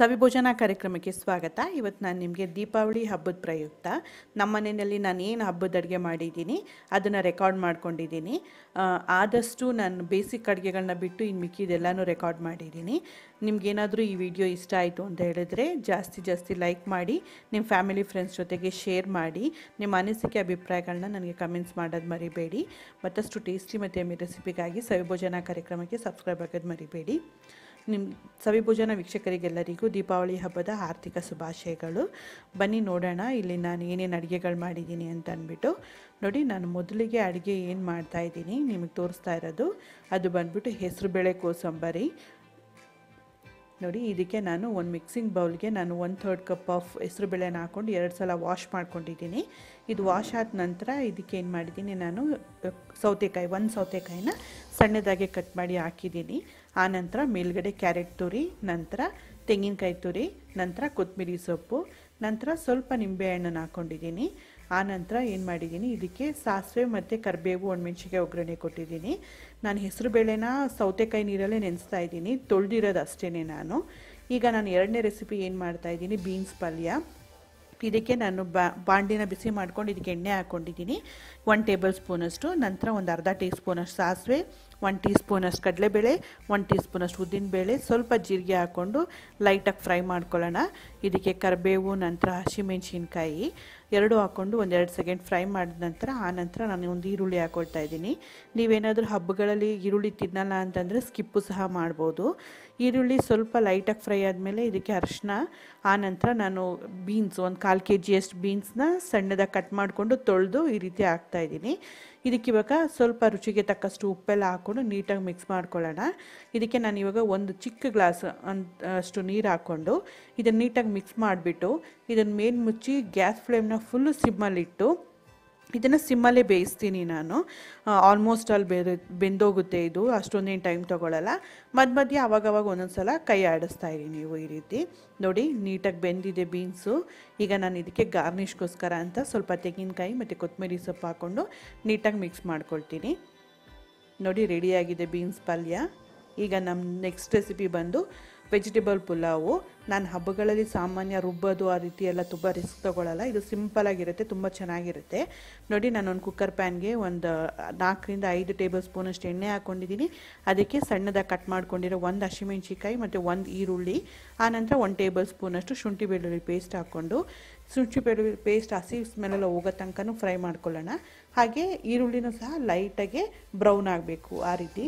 ಸವಿಭೋಜನ ಕಾರ್ಯಕ್ರಮಕ್ಕೆ ಸ್ವಾಗತ ಇವತ್ತು ನಾನು ನಿಮಗೆ ದೀಪಾವಳಿ ಹಬ್ಬದ ಪ್ರಯುಕ್ತ ನಮ್ಮ ಮನೆಯಲ್ಲಿ ನಾನು ಏನು ಹಬ್ಬದ ಅಡುಗೆ ಮಾಡಿದ್ದೀನಿ ಅದನ್ನು ರೆಕಾರ್ಡ್ ಮಾಡ್ಕೊಂಡಿದ್ದೀನಿ ಆ, ಆದಷ್ಟು ನಾನು ಬೇಸಿಕ್ ಅಡುಗೆಗಳನ್ನ ಬಿಟ್ಟು ಇನ್ನು ಮಿಕ್ಕಿದೆಲ್ಲನೂ ರೆಕಾರ್ಡ್ ಮಾಡಿದ್ದೀನಿ ನಿಮ್ಗೇನಾದರೂ ಈ ವಿಡಿಯೋ ಇಷ್ಟ ಆಯಿತು ಅಂತ ಹೇಳಿದ್ರೆ ಜಾಸ್ತಿ ಜಾಸ್ತಿ ಲೈಕ್ ಮಾಡಿ ನಿಮ್ಮ ಫ್ಯಾಮಿಲಿ ಫ್ರೆಂಡ್ಸ್ ಜೊತೆಗೆ ಶೇರ್ ಮಾಡಿ ನಿಮ್ಮ ಅನಿಸಿಕೆ ಅಭಿಪ್ರಾಯಗಳನ್ನ ನನಗೆ ಕಮೆಂಟ್ಸ್ ಮಾಡೋದು ಮರಿಬೇಡಿ ಮತ್ತಷ್ಟು ಟೇಸ್ಟಿ ಮತ್ತು ಎಮ್ಮಿ ರೆಸಿಪಿಗಾಗಿ ಸವಿಭೋಜನ ಕಾರ್ಯಕ್ರಮಕ್ಕೆ ಸಬ್ಸ್ಕ್ರೈಬ್ ಆಗೋದು ಮರಿಬೇಡಿ ನಿಮ್ಮ ಸವಿಭೋಜನ ವೀಕ್ಷಕರಿಗೆಲ್ಲರಿಗೂ ದೀಪಾವಳಿ ಹಬ್ಬದ ಆರ್ಥಿಕ ಶುಭಾಶಯಗಳು ಬನ್ನಿ ನೋಡೋಣ ಇಲ್ಲಿ ನಾನು ಏನೇನು ಅಡುಗೆಗಳು ಮಾಡಿದ್ದೀನಿ ಅಂತ ಅಂದ್ಬಿಟ್ಟು ನೋಡಿ ನಾನು ಮೊದಲಿಗೆ ಅಡುಗೆ ಏನು ಮಾಡ್ತಾಯಿದ್ದೀನಿ ನಿಮಗೆ ತೋರಿಸ್ತಾ ಇರೋದು ಅದು ಬಂದ್ಬಿಟ್ಟು ಹೆಸರುಬೇಳೆ ಕೋಸಂಬರಿ ನೋಡಿ ಇದಕ್ಕೆ ನಾನು ಒಂದು ಮಿಕ್ಸಿಂಗ್ ಬೌಲ್ಗೆ ನಾನು ಒನ್ ಥರ್ಡ್ ಕಪ್ ಆಫ್ ಹೆಸರುಬೇಳೆನ ಹಾಕ್ಕೊಂಡು ಎರಡು ಸಲ ವಾಶ್ ಮಾಡ್ಕೊಂಡಿದ್ದೀನಿ ಇದು ವಾಶ್ ಆದ ನಂತರ ಇದಕ್ಕೆ ಏನು ಮಾಡಿದ್ದೀನಿ ನಾನು ಅಹ್, ಸೌತೆಕಾಯಿ ಒಂದು ಸೌತೆಕಾಯಿನ ಸಣ್ಣದಾಗೆ ಕಟ್ ಮಾಡಿ ಹಾಕಿದ್ದೀನಿ ಆನಂತರ ಮೇಲ್ಗಡೆ ಕ್ಯಾರೆಟ್ ತುರಿ ನಂತರ ತೆಂಗಿನಕಾಯಿ ತುರಿ ನಂತರ ಕೊತ್ತಂಬರಿ ಸೊಪ್ಪು ನಂತರ ಸ್ವಲ್ಪ ನಿಂಬೆಹಣ್ಣನ್ನು ಹಾಕ್ಕೊಂಡಿದ್ದೀನಿ ಆನಂತರ ಏನು ಮಾಡಿದ್ದೀನಿ ಇದಕ್ಕೆ ಸಾಸಿವೆ ಮತ್ತು ಕರಿಬೇವು ಒಣಮೆಣ್ಸಿಕಾಯಿ ಒಗ್ಗರಣೆ ಕೊಟ್ಟಿದ್ದೀನಿ ನಾನು ಹೆಸರು ಬೇಳೆನ ಸೌತೆಕಾಯಿ ನೀರಲ್ಲೇ ನೆನೆಸ್ತಾ ಇದ್ದೀನಿ ತೊಳೆದಿರೋದು ಅಷ್ಟೇ ನಾನು ಈಗ ನಾನು ಎರಡನೇ ರೆಸಿಪಿ ಏನು ಮಾಡ್ತಾ ಇದ್ದೀನಿ ಬೀನ್ಸ್ ಪಲ್ಯ ಇದಕ್ಕೆ ನಾನು ಬಾ ಬಾಂಡಿನ ಬಿಸಿ ಮಾಡ್ಕೊಂಡು ಇದಕ್ಕೆ ಎಣ್ಣೆ ಹಾಕ್ಕೊಂಡಿದ್ದೀನಿ ಒನ್ ಟೇಬಲ್ ಸ್ಪೂನಷ್ಟು ನಂತರ ಒಂದು ಅರ್ಧ ಟೀ ಸ್ಪೂನಷ್ಟು ಸಾಸಿವೆ ಒನ್ ಟೀ ಸ್ಪೂನಷ್ಟು ಕಡಲೆಬೇಳೆ ಒನ್ ಟೀ ಸ್ಪೂನಷ್ಟು ಉದ್ದಿನಬೇಳೆ ಸ್ವಲ್ಪ ಜೀರಿಗೆ ಹಾಕ್ಕೊಂಡು ಲೈಟಾಗಿ ಫ್ರೈ ಮಾಡ್ಕೊಳ್ಳೋಣ ಇದಕ್ಕೆ ಕರಿಬೇವು ನಂತರ ಹಸಿಮೆಣ್ಸಿನ್ಕಾಯಿ ಎರಡು ಹಾಕ್ಕೊಂಡು ಒಂದೆರಡು ಸೆಕೆಂಡ್ ಫ್ರೈ ಮಾಡಿದ ನಂತರ ಆ ನಂತರ ನಾನು ಒಂದು ಈರುಳ್ಳಿ ಹಾಕ್ಕೊಳ್ತಾ ಇದ್ದೀನಿ ನೀವೇನಾದರೂ ಹಬ್ಬಗಳಲ್ಲಿ ಈರುಳ್ಳಿ ತಿನ್ನಲ್ಲ ಅಂತಂದರೆ ಸ್ಕಿಪ್ಪು ಸಹ ಮಾಡ್ಬೋದು ಈರುಳ್ಳಿ ಸ್ವಲ್ಪ ಲೈಟಾಗಿ ಫ್ರೈ ಆದಮೇಲೆ ಇದಕ್ಕೆ ಅರಿಶಿನ ಆ ನಂತರ ನಾನು ಬೀನ್ಸ್ ಒಂದು ಕಾಲು ಕೆ ಜಿಯಷ್ಟು ಬೀನ್ಸ್ನ ಸಣ್ಣದಾಗಿ ಕಟ್ ಮಾಡಿಕೊಂಡು ತೊಳೆದು ಈ ರೀತಿ ಹಾಕ್ತಾಯಿದ್ದೀನಿ ಇದಕ್ಕೆ ಇವಾಗ ಸ್ವಲ್ಪ ರುಚಿಗೆ ತಕ್ಕಷ್ಟು ಉಪ್ಪೆಲ್ಲ ಹಾಕ್ಕೊಂಡು ನೀಟಾಗಿ ಮಿಕ್ಸ್ ಮಾಡ್ಕೊಳ್ಳೋಣ ಇದಕ್ಕೆ ನಾನು ಇವಾಗ ಒಂದು ಚಿಕ್ಕ ಗ್ಲಾಸ್ ಅಂತ ಅಷ್ಟು ನೀರು ಹಾಕ್ಕೊಂಡು ಇದನ್ನು ನೀಟಾಗಿ ಮಿಕ್ಸ್ ಮಾಡಿಬಿಟ್ಟು ಇದನ್ನು ಮೇಲ್ ಮುಚ್ಚಿ ಗ್ಯಾಸ್ ಫ್ಲೇಮ್ನ ಫುಲ್ಲು ಸಿಮ್ಮಲ್ಲಿಟ್ಟು ಇದನ್ನು ಸಿಮ್ಮಲ್ಲೇ ಬೇಯಿಸ್ತೀನಿ ನಾನು ಆಲ್ಮೋಸ್ಟ್ ಅಲ್ಲಿ ಬೇರೆ ಬೆಂದೋಗುತ್ತೆ ಇದು ಅಷ್ಟೊಂದೇನು ಟೈಮ್ ತೊಗೊಳಲ್ಲ ಮಧ್ಯ ಮಧ್ಯೆ ಅವಾಗವಾಗ ಒಂದೊಂದು ಸಲ ಕೈ ಆಡಿಸ್ತಾ ಇರಿ ನೀವು ಈ ರೀತಿ ನೋಡಿ ನೀಟಾಗಿ ಬೆಂದಿದೆ ಬೀನ್ಸು ಈಗ ನಾನು ಇದಕ್ಕೆ ಗಾರ್ನಿಷ್ಗೋಸ್ಕರ ಅಂತ ಸ್ವಲ್ಪ ತೆಂಗಿನಕಾಯಿ ಮತ್ತು ಕೊತ್ತಂಬರಿ ಸೊಪ್ಪು ಹಾಕ್ಕೊಂಡು ನೀಟಾಗಿ ಮಿಕ್ಸ್ ಮಾಡ್ಕೊಳ್ತೀನಿ ನೋಡಿ ರೆಡಿಯಾಗಿದೆ ಬೀನ್ಸ್ ಪಲ್ಯ ಈಗ ನಮ್ಮ ನೆಕ್ಸ್ಟ್ ರೆಸಿಪಿ ಬಂದು ವೆಜಿಟೇಬಲ್ ಪುಲಾವು ನಾನು ಹಬ್ಬಗಳಲ್ಲಿ ಸಾಮಾನ್ಯ ರುಬ್ಬೋದು ಆ ರೀತಿ ಎಲ್ಲ ತುಂಬ ರಿಸ್ಕ್ ತೊಗೊಳ್ಳಲ್ಲ ಇದು ಸಿಂಪಲಾಗಿರುತ್ತೆ ತುಂಬ ಚೆನ್ನಾಗಿರುತ್ತೆ ನೋಡಿ ನಾನು ಒಂದು ಕುಕ್ಕರ್ ಪ್ಯಾನ್ಗೆ ಒಂದು ನಾಲ್ಕರಿಂದ ಐದು ಟೇಬಲ್ ಸ್ಪೂನಷ್ಟು ಎಣ್ಣೆ ಹಾಕ್ಕೊಂಡಿದ್ದೀನಿ ಅದಕ್ಕೆ ಸಣ್ಣದಾಗಿ ಕಟ್ ಮಾಡ್ಕೊಂಡಿರೋ ಒಂದು ಹಸಿಮೆಣ್ಸಿಕಾಯಿ ಮತ್ತು ಒಂದು ಈರುಳ್ಳಿ ಆನಂತರ ಒಂದು ಟೇಬಲ್ ಸ್ಪೂನಷ್ಟು ಶುಂಠಿ ಬೆಳ್ಳುಳ್ಳಿ ಪೇಸ್ಟ್ ಹಾಕ್ಕೊಂಡು ಶುಂಠಿ ಬೆಳ್ಳುಳ್ಳಿ ಪೇಸ್ಟ್ ಹಸಿ ಸ್ಮೆಲ್ಲೆಲ್ಲ ಹೋಗೋ ತನಕನೂ ಫ್ರೈ ಮಾಡ್ಕೊಳ್ಳೋಣ ಹಾಗೆ ಈರುಳ್ಳಿನೂ ಸಹ ಲೈಟಾಗೆ ಬ್ರೌನ್ ಆಗಬೇಕು ಆ ರೀತಿ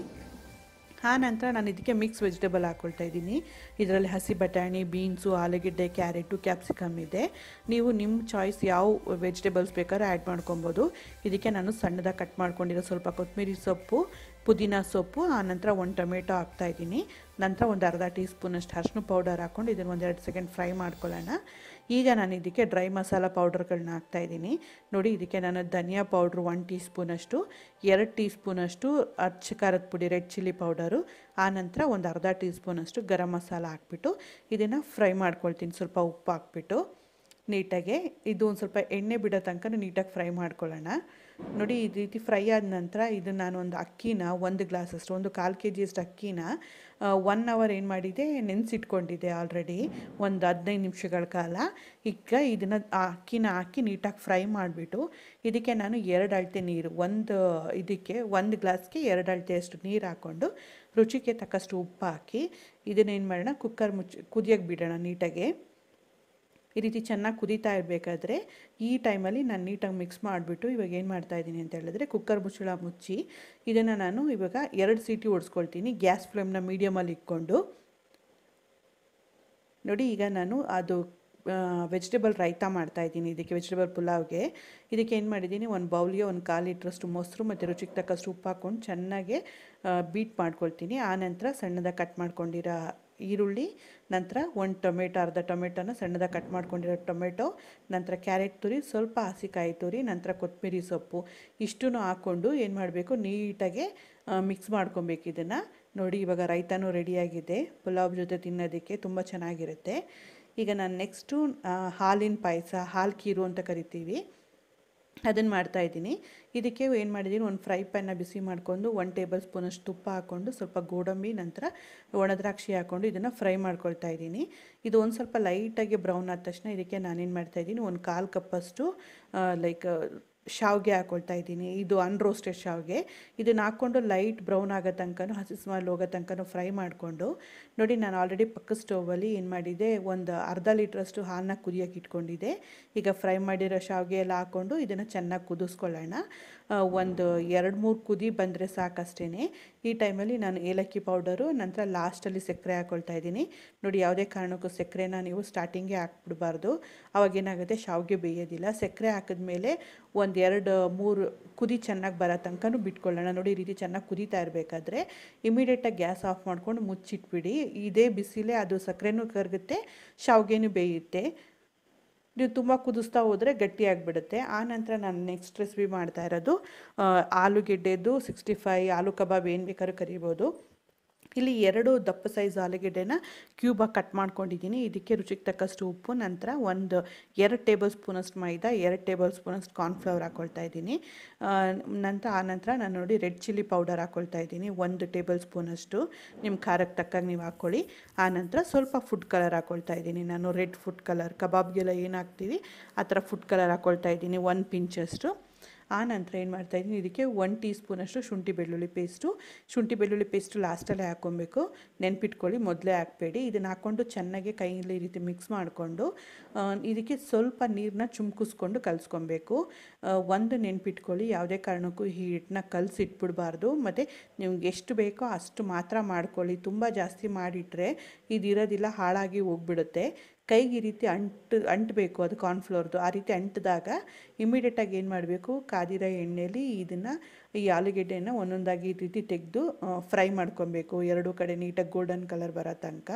ಆ ನಂತರ ನಾನು ಇದಕ್ಕೆ ಮಿಕ್ಸ್ ವೆಜಿಟೇಬಲ್ ಹಾಕ್ಕೊಳ್ತಾ ಇದ್ದೀನಿ ಇದರಲ್ಲಿ ಹಸಿ ಬಟಾಣಿ ಬೀನ್ಸು ಆಲೂಗೆಡ್ಡೆ ಕ್ಯಾರೆಟು ಕ್ಯಾಪ್ಸಿಕಮ್ ಇದೆ ನೀವು ನಿಮ್ಮ ಚಾಯ್ಸ್ ಯಾವ ವೆಜಿಟೇಬಲ್ಸ್ ಬೇಕಾದ್ರೂ ಆ್ಯಡ್ ಮಾಡ್ಕೊಬೋದು ಇದಕ್ಕೆ ನಾನು ಸಣ್ಣದಾಗಿ ಕಟ್ ಮಾಡ್ಕೊಂಡಿರೋ ಸ್ವಲ್ಪ ಕೊತ್ತಂಬರಿ ಸೊಪ್ಪು ಪುದೀನ ಸೊಪ್ಪು ಆನಂತರ ಒಂದು ಟೊಮೆಟೊ ಹಾಕ್ತಾ ಇದ್ದೀನಿ ನಂತರ ಒಂದು ಅರ್ಧ ಟೀ ಸ್ಪೂನಷ್ಟು ಅರಿಶಿನ ಪೌಡರ್ ಹಾಕ್ಕೊಂಡು ಇದನ್ನು ಒಂದೆರಡು ಸೆಕೆಂಡ್ ಫ್ರೈ ಮಾಡ್ಕೊಳ್ಳೋಣ ಈಗ ನಾನು ಇದಕ್ಕೆ ಡ್ರೈ ಮಸಾಲ ಪೌಡರ್ಗಳನ್ನ ಹಾಕ್ತಾ ಇದ್ದೀನಿ ನೋಡಿ ಇದಕ್ಕೆ ನಾನು ಧನಿಯಾ ಪೌಡ್ರು ಒನ್ ಟೀ ಸ್ಪೂನಷ್ಟು ಎರಡು ಟೀ ಸ್ಪೂನಷ್ಟು ಅಚ್ಚ ಖಾರದ ಪುಡಿ ರೆಡ್ ಚಿಲ್ಲಿ ಪೌಡರು ಆನಂತರ ಒಂದು ಅರ್ಧ ಟೀ ಸ್ಪೂನಷ್ಟು ಗರಂ ಮಸಾಲ ಹಾಕ್ಬಿಟ್ಟು ಇದನ್ನು ಫ್ರೈ ಮಾಡ್ಕೊಳ್ತೀನಿ ಸ್ವಲ್ಪ ಉಪ್ಪು ಹಾಕ್ಬಿಟ್ಟು ನೀಟಾಗೆ ಇದು ಒಂದು ಸ್ವಲ್ಪ ಎಣ್ಣೆ ಬಿಡೋ ತನಕ ನೀಟಾಗಿ ಫ್ರೈ ಮಾಡ್ಕೊಳ್ಳೋಣ ನೋಡಿ ಈ ರೀತಿ ಫ್ರೈ ಆದ ನಂತರ ಇದು ನಾನು ಒಂದು ಅಕ್ಕಿನ ಒಂದು ಗ್ಲಾಸ್ ಅಷ್ಟು ಒಂದು ಕಾಲು ಕೆ ಜಿಯಷ್ಟು ಅಕ್ಕಿನ ಒನ್ ಅವರ್ ಏನು ಮಾಡಿದೆ ನೆನೆಸಿಟ್ಕೊಂಡಿದ್ದೆ ಆಲ್ರೆಡಿ ಒಂದು ಹದಿನೈದು ನಿಮಿಷಗಳ ಕಾಲ ಈಗ ಇದನ್ನು ಆ ಅಕ್ಕಿನ ಹಾಕಿ ನೀಟಾಗಿ ಫ್ರೈ ಮಾಡಿಬಿಟ್ಟು ಇದಕ್ಕೆ ನಾನು ಎರಡು ಅಳತೆ ನೀರು ಒಂದು ಇದಕ್ಕೆ ಒಂದು ಗ್ಲಾಸ್ಗೆ ಎರಡು ಅಳತೆಯಷ್ಟು ನೀರು ಹಾಕ್ಕೊಂಡು ರುಚಿಗೆ ತಕ್ಕಷ್ಟು ಉಪ್ಪು ಹಾಕಿ ಇದನ್ನೇನು ಮಾಡೋಣ ಕುಕ್ಕರ್ ಮುಚ್ಚಿ ಕುದಿಯೋಕ್ಕೆ ಬಿಡೋಣ ನೀಟಾಗೆ ಈ ರೀತಿ ಚೆನ್ನಾಗಿ ಕುದೀತಾ ಇರಬೇಕಾದ್ರೆ ಈ ಟೈಮಲ್ಲಿ ನಾನು ನೀಟಾಗಿ ಮಿಕ್ಸ್ ಮಾಡಿಬಿಟ್ಟು ಇವಾಗ ಏನು ಮಾಡ್ತಾ ಇದ್ದೀನಿ ಅಂತ ಹೇಳಿದ್ರೆ ಕುಕ್ಕರ್ ಮುಚ್ಚಳ ಮುಚ್ಚಿ ಇದನ್ನು ನಾನು ಇವಾಗ ಎರಡು ಸೀಟಿ ಓಡಿಸ್ಕೊಳ್ತೀನಿ ಗ್ಯಾಸ್ ಫ್ಲೇಮ್ನ ಮೀಡಿಯಮಲ್ಲಿ ಇಟ್ಕೊಂಡು ನೋಡಿ ಈಗ ನಾನು ಅದು ವೆಜಿಟೇಬಲ್ ರೈತ ಮಾಡ್ತಾ ಇದ್ದೀನಿ ಇದಕ್ಕೆ ವೆಜಿಟೇಬಲ್ ಪುಲಾವ್ಗೆ ಇದಕ್ಕೆ ಏನು ಮಾಡಿದ್ದೀನಿ ಒಂದು ಬೌಲ್ಗೆ ಒಂದು ಕಾಲು ಲೀಟ್ರಷ್ಟು ಮೊಸರು ಮತ್ತು ರುಚಿಗೆ ತಕ್ಕಷ್ಟು ಉಪ್ಪು ಹಾಕ್ಕೊಂಡು ಚೆನ್ನಾಗೆ ಬೀಟ್ ಮಾಡ್ಕೊಳ್ತೀನಿ ಆನಂತರ ಸಣ್ಣದಾಗಿ ಕಟ್ ಮಾಡ್ಕೊಂಡಿರೋ ಈರುಳ್ಳಿ ನಂತರ ಒಂದು ಟೊಮೆಟೊ ಅರ್ಧ ಟೊಮೆಟೊನ ಸಣ್ಣದಾಗಿ ಕಟ್ ಮಾಡ್ಕೊಂಡಿರೋ ಟೊಮೆಟೊ ನಂತರ ಕ್ಯಾರೆಟ್ ತುರಿ ಸ್ವಲ್ಪ ಹಸಿಕಾಯಿ ತುರಿ ನಂತರ ಕೊತ್ತಂಬರಿ ಸೊಪ್ಪು ಇಷ್ಟೂ ಹಾಕ್ಕೊಂಡು ಏನು ಮಾಡಬೇಕು ನೀಟಾಗೆ ಮಿಕ್ಸ್ ಮಾಡ್ಕೊಬೇಕು ಇದನ್ನು ನೋಡಿ ಇವಾಗ ರೈತನೂ ರೆಡಿಯಾಗಿದೆ ಪುಲಾವ್ ಜೊತೆ ತಿನ್ನೋದಕ್ಕೆ ತುಂಬ ಚೆನ್ನಾಗಿರುತ್ತೆ ಈಗ ನಾನು ನೆಕ್ಸ್ಟು ಹಾಲಿನ ಪಾಯಸ ಹಾಲು ಕೀರು ಅಂತ ಕರಿತೀವಿ ಅದನ್ನು ಮಾಡ್ತಾಯಿದ್ದೀನಿ ಇದಕ್ಕೆ ಏನು ಮಾಡಿದ್ದೀನಿ ಒಂದು ಫ್ರೈ ಪ್ಯಾನ್ನ ಬಿಸಿ ಮಾಡಿಕೊಂಡು ಒನ್ ಟೇಬಲ್ ಸ್ಪೂನಷ್ಟು ತುಪ್ಪ ಹಾಕ್ಕೊಂಡು ಸ್ವಲ್ಪ ಗೋಡಂಬಿ ನಂತರ ಒಣದ್ರಾಕ್ಷಿ ಹಾಕ್ಕೊಂಡು ಇದನ್ನು ಫ್ರೈ ಮಾಡ್ಕೊಳ್ತಾ ಇದ್ದೀನಿ ಇದು ಒಂದು ಸ್ವಲ್ಪ ಲೈಟಾಗಿ ಬ್ರೌನ್ ಆದ ತಕ್ಷಣ ಇದಕ್ಕೆ ನಾನೇನು ಮಾಡ್ತಾಯಿದ್ದೀನಿ ಒಂದು ಕಾಲು ಕಪ್ಪಷ್ಟು ಲೈಕ್ ಶಾವಿಗೆ ಹಾಕ್ಕೊಳ್ತಾ ಇದ್ದೀನಿ ಇದು ಅನ್ರೋಸ್ಟೆಡ್ ಶಾವಿಗೆ ಇದನ್ನು ಹಾಕ್ಕೊಂಡು ಲೈಟ್ ಬ್ರೌನ್ ಆಗೋ ತನಕನೂ ಹಸಿ ಸ್ಮೆಲ್ ಹೋಗೋ ತನಕನೂ ಫ್ರೈ ಮಾಡಿಕೊಂಡು ನೋಡಿ ನಾನು ಆಲ್ರೆಡಿ ಪಕ್ಕ ಸ್ಟೌವಲ್ಲಿ ಏನು ಮಾಡಿದೆ ಒಂದು ಅರ್ಧ ಲೀಟ್ರಷ್ಟು ಹಾಲನ್ನ ಕುದಿಯೋಕೆ ಇಟ್ಕೊಂಡಿದ್ದೆ ಈಗ ಫ್ರೈ ಮಾಡಿರೋ ಶಾವಿಗೆ ಎಲ್ಲ ಹಾಕ್ಕೊಂಡು ಇದನ್ನು ಚೆನ್ನಾಗಿ ಕುದಿಸ್ಕೊಳ್ಳೋಣ ಒಂದು ಎರಡು ಮೂರು ಕುದಿ ಬಂದರೆ ಸಾಕಷ್ಟೇ ಈ ಟೈಮಲ್ಲಿ ನಾನು ಏಲಕ್ಕಿ ಪೌಡರು ನಂತರ ಲಾಸ್ಟಲ್ಲಿ ಸಕ್ಕರೆ ಹಾಕ್ಕೊಳ್ತಾ ಇದ್ದೀನಿ ನೋಡಿ ಯಾವುದೇ ಕಾರಣಕ್ಕೂ ಸಕ್ಕರೆನ ನೀವು ಸ್ಟಾರ್ಟಿಂಗೇ ಹಾಕ್ಬಿಡ್ಬಾರ್ದು ಅವಾಗೇನಾಗುತ್ತೆ ಶಾವಿಗೆ ಬೇಯೋದಿಲ್ಲ ಸಕ್ಕರೆ ಹಾಕಿದ್ಮೇಲೆ ಒಂದು ಎರಡು ಮೂರು ಕುದಿ ಚೆನ್ನಾಗಿ ಬರೋ ತನಕನೂ ಬಿಟ್ಕೊಳ್ಳೋಣ ನೋಡಿ ಈ ರೀತಿ ಚೆನ್ನಾಗಿ ಕುದೀತಾ ಇರಬೇಕಾದ್ರೆ ಇಮಿಡಿಯೇಟಾಗಿ ಗ್ಯಾಸ್ ಆಫ್ ಮಾಡ್ಕೊಂಡು ಮುಚ್ಚಿಟ್ಬಿಡಿ ಇದೇ ಬಿಸಿಲೇ ಅದು ಸಕ್ಕರೆನೂ ಕರಗುತ್ತೆ ಶಾವಿಗೆನೂ ಬೇಯುತ್ತೆ ನೀವು ತುಂಬ ಕುದಿಸ್ತಾ ಹೋದರೆ ಗಟ್ಟಿಯಾಗಿಬಿಡುತ್ತೆ ಆ ನಂತರ ನಾನು ನೆಕ್ಸ್ಟ್ ರೆಸಿಪಿ ಮಾಡ್ತಾ ಇರೋದು ಆಲೂಗೆಡ್ಡೆದು ಸಿಕ್ಸ್ಟಿ ಫೈ ಆಲೂ ಕಬಾಬ್ ಏನು ಬೇಕಾದ್ರೂ ಕರಿಬೋದು ಇಲ್ಲಿ ಎರಡು ದಪ್ಪ ಸೈಜ್ ಆಲೂಗೆಡ್ಡೆನ ಕ್ಯೂಬಾಗಿ ಕಟ್ ಮಾಡ್ಕೊಂಡಿದ್ದೀನಿ ಇದಕ್ಕೆ ರುಚಿಗೆ ತಕ್ಕಷ್ಟು ಉಪ್ಪು ನಂತರ ಒಂದು ಎರಡು ಟೇಬಲ್ ಸ್ಪೂನಷ್ಟು ಮೈದಾ ಎರಡು ಟೇಬಲ್ ಸ್ಪೂನಷ್ಟು ಕಾರ್ನ್ಫ್ಲವರ್ ಹಾಕ್ಕೊಳ್ತಾ ಇದ್ದೀನಿ ನಂತರ ಆ ನಂತರ ನಾನು ನೋಡಿ ರೆಡ್ ಚಿಲ್ಲಿ ಪೌಡರ್ ಹಾಕ್ಕೊಳ್ತಾ ಇದ್ದೀನಿ ಒಂದು ಟೇಬಲ್ ಸ್ಪೂನಷ್ಟು ನಿಮ್ಮ ಖಾರಕ್ಕೆ ತಕ್ಕಾಗ ನೀವು ಹಾಕ್ಕೊಳ್ಳಿ ಆ ನಂತರ ಸ್ವಲ್ಪ ಫುಡ್ ಕಲರ್ ಹಾಕ್ಕೊಳ್ತಾ ಇದ್ದೀನಿ ನಾನು ರೆಡ್ ಫುಡ್ ಕಲರ್ ಕಬಾಬ್ಗೆಲ್ಲ ಏನು ಹಾಕ್ತೀವಿ ಆ ಥರ ಫುಡ್ ಕಲರ್ ಹಾಕ್ಕೊಳ್ತಾ ಇದ್ದೀನಿ ಒಂದು ಪಿಂಚಷ್ಟು ಆ ನಂತರ ಏನು ಮಾಡ್ತಾಯಿದ್ದೀನಿ ಇದಕ್ಕೆ ಒನ್ ಟೀ ಸ್ಪೂನಷ್ಟು ಶುಂಠಿ ಬೆಳ್ಳುಳ್ಳಿ ಪೇಸ್ಟು ಶುಂಠಿ ಬೆಳ್ಳುಳ್ಳಿ ಪೇಸ್ಟು ಲಾಸ್ಟಲ್ಲೇ ಹಾಕ್ಕೊಬೇಕು ನೆನ್ಪಿಟ್ಕೊಳ್ಳಿ ಮೊದಲೇ ಹಾಕಬೇಡಿ ಇದನ್ನು ಹಾಕ್ಕೊಂಡು ಚೆನ್ನಾಗಿ ಕೈಯಲ್ಲಿ ಈ ರೀತಿ ಮಿಕ್ಸ್ ಮಾಡಿಕೊಂಡು ಇದಕ್ಕೆ ಸ್ವಲ್ಪ ನೀರನ್ನ ಚುಮ್ಕಿಸ್ಕೊಂಡು ಕಲಿಸ್ಕೊಬೇಕು ಒಂದು ನೆನ್ಪಿಟ್ಕೊಳ್ಳಿ ಯಾವುದೇ ಕಾರಣಕ್ಕೂ ಈ ಹಿಟ್ಟನ್ನ ಕಲಸಿಟ್ಬಿಡ್ಬಾರ್ದು ಮತ್ತು ನಿಮ್ಗೆ ಎಷ್ಟು ಬೇಕೋ ಅಷ್ಟು ಮಾತ್ರ ಮಾಡ್ಕೊಳ್ಳಿ ತುಂಬ ಜಾಸ್ತಿ ಮಾಡಿಟ್ರೆ ಇದಿರೋದಿಲ್ಲ ಹಾಳಾಗಿ ಹೋಗ್ಬಿಡುತ್ತೆ ಕೈಗೆ ಈ ರೀತಿ ಅಂಟು ಅಂಟಬೇಕು ಅದು ಕಾರ್ನ್ಫ್ಲೋರ್ದು ಆ ರೀತಿ ಅಂಟಿದಾಗ ಇಮಿಡಿಯೇಟಾಗಿ ಏನು ಮಾಡಬೇಕು ಕಾದಿರೋ ಎಣ್ಣೆಯಲ್ಲಿ ಇದನ್ನು ಈ ಆಲೂಗೆಡ್ಡೆನ ಒಂದೊಂದಾಗಿ ಈ ರೀತಿ ತೆಗೆದು ಫ್ರೈ ಮಾಡ್ಕೊಬೇಕು ಎರಡೂ ಕಡೆ ನೀಟಾಗಿ ಗೋಲ್ಡನ್ ಕಲರ್ ಬರೋ ತನಕ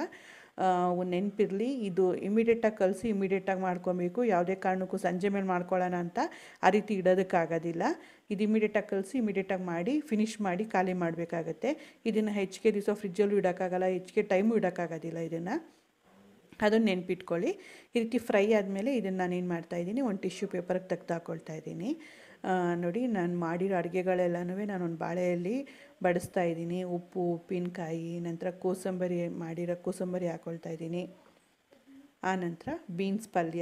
ನೆನಪಿರಲಿ ಇದು ಇಮಿಡಿಯೇಟಾಗಿ ಕಲಸಿ ಇಮಿಡಿಯೇಟಾಗಿ ಮಾಡ್ಕೊಬೇಕು ಯಾವುದೇ ಕಾರಣಕ್ಕೂ ಸಂಜೆ ಮೇಲೆ ಮಾಡ್ಕೊಳ್ಳೋಣ ಅಂತ ಆ ರೀತಿ ಇಡೋದಕ್ಕಾಗೋದಿಲ್ಲ ಇದು ಇಮಿಡಿಯೇಟಾಗಿ ಕಲಸಿ ಇಮಿಡಿಯೇಟಾಗಿ ಮಾಡಿ ಫಿನಿಷ್ ಮಾಡಿ ಖಾಲಿ ಮಾಡಬೇಕಾಗತ್ತೆ ಇದನ್ನು ಹೆಚ್ಚಿಗೆ ದಿವಸ ಫ್ರಿಜ್ಜಲ್ಲೂ ಇಡೋಕ್ಕಾಗಲ್ಲ ಹೆಚ್ಚಿಗೆ ಟೈಮು ಇಡೋಕ್ಕಾಗೋದಿಲ್ಲ ಇದನ್ನು ಅದನ್ನು ನೆನ್ಪಿಟ್ಕೊಳ್ಳಿ ಈ ರೀತಿ ಫ್ರೈ ಆದಮೇಲೆ ಇದನ್ನು ನಾನೇನು ಮಾಡ್ತಾಯಿದ್ದೀನಿ ಒಂದು ಟಿಶ್ಯೂ ಪೇಪರ್ಗೆ ತೆಗ್ದು ಹಾಕ್ಕೊಳ್ತಾ ಇದ್ದೀನಿ ನೋಡಿ ನಾನು ಮಾಡಿರೋ ಅಡುಗೆಗಳೆಲ್ಲನೂ ನಾನು ಒಂದು ಬಾಳೆಯಲ್ಲಿ ಬಡಿಸ್ತಾ ಇದ್ದೀನಿ ಉಪ್ಪು ಉಪ್ಪಿನಕಾಯಿ ನಂತರ ಕೋಸಂಬರಿ ಮಾಡಿರೋ ಕೋಸಂಬರಿ ಹಾಕ್ಕೊಳ್ತಾ ಇದ್ದೀನಿ ಆನಂತರ ಬೀನ್ಸ್ ಪಲ್ಯ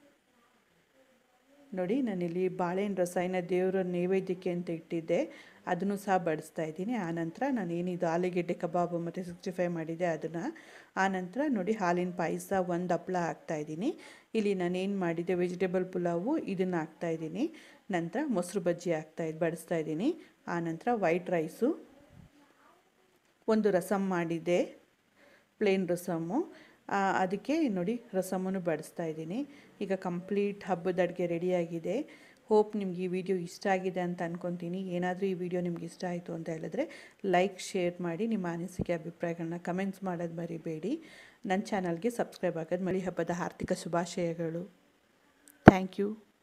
ನೋಡಿ ನಾನಿಲ್ಲಿ ಬಾಳೆಹಣ್ಣು ರಸಾಯನ ದೇವರ ನೈವೇದ್ಯಕ್ಕೆ ಅಂತ ಇಟ್ಟಿದ್ದೆ ಅದನ್ನು ಸಹ ಬಡಿಸ್ತಾ ಇದ್ದೀನಿ ಆನಂತರ ನಾನು ಏನಿದು ಆಲೂಗೆಡ್ಡೆ ಕಬಾಬು ಮತ್ತು ಸಿಕ್ಸ್ಟಿ ಫೈವ್ ಮಾಡಿದ್ದೆ ಅದನ್ನು ಆನಂತರ ನೋಡಿ ಹಾಲಿನ ಪಾಯಸ ಒಂದು ಹಪ್ಳ ಹಾಕ್ತಾಯಿದ್ದೀನಿ ಇಲ್ಲಿ ನಾನೇನು ಮಾಡಿದ್ದೆ ವೆಜಿಟೇಬಲ್ ಪುಲಾವು ಇದನ್ನು ಹಾಕ್ತಾಯಿದ್ದೀನಿ ನಂತರ ಮೊಸರು ಬಜ್ಜಿ ಹಾಕ್ತಾ ಬಡಿಸ್ತಾ ಇದ್ದೀನಿ ಆನಂತರ ವೈಟ್ ರೈಸು ಒಂದು ರಸಮ್ ಮಾಡಿದ್ದೆ ಪ್ಲೇನ್ ರಸಮ್ಮು ಅದಕ್ಕೆ ನೋಡಿ ರಸಮನ್ನು ಬಡಿಸ್ತಾ ಇದ್ದೀನಿ ಈಗ ಕಂಪ್ಲೀಟ್ ಹಬ್ಬದ ಅಡುಗೆ ರೆಡಿಯಾಗಿದೆ ಹೋಪ್ ನಿಮ್ಗೆ ಈ ವಿಡಿಯೋ ಇಷ್ಟ ಆಗಿದೆ ಅಂತ ಅಂದ್ಕೊತೀನಿ ಏನಾದರೂ ಈ ವಿಡಿಯೋ ನಿಮ್ಗೆ ಇಷ್ಟ ಆಯಿತು ಅಂತ ಹೇಳಿದ್ರೆ ಲೈಕ್ ಶೇರ್ ಮಾಡಿ ನಿಮ್ಮ ಅನಿಸಿಕೆ ಅಭಿಪ್ರಾಯಗಳನ್ನ ಕಮೆಂಟ್ಸ್ ಮಾಡೋದು ಮರಿಬೇಡಿ ನನ್ನ ಚಾನಲ್ಗೆ ಸಬ್ಸ್ಕ್ರೈಬ್ ಆಗೋದು ಮಳಿ ಹಬ್ಬದ ಆರ್ಥಿಕ ಶುಭಾಶಯಗಳು ಥ್ಯಾಂಕ್ ಯು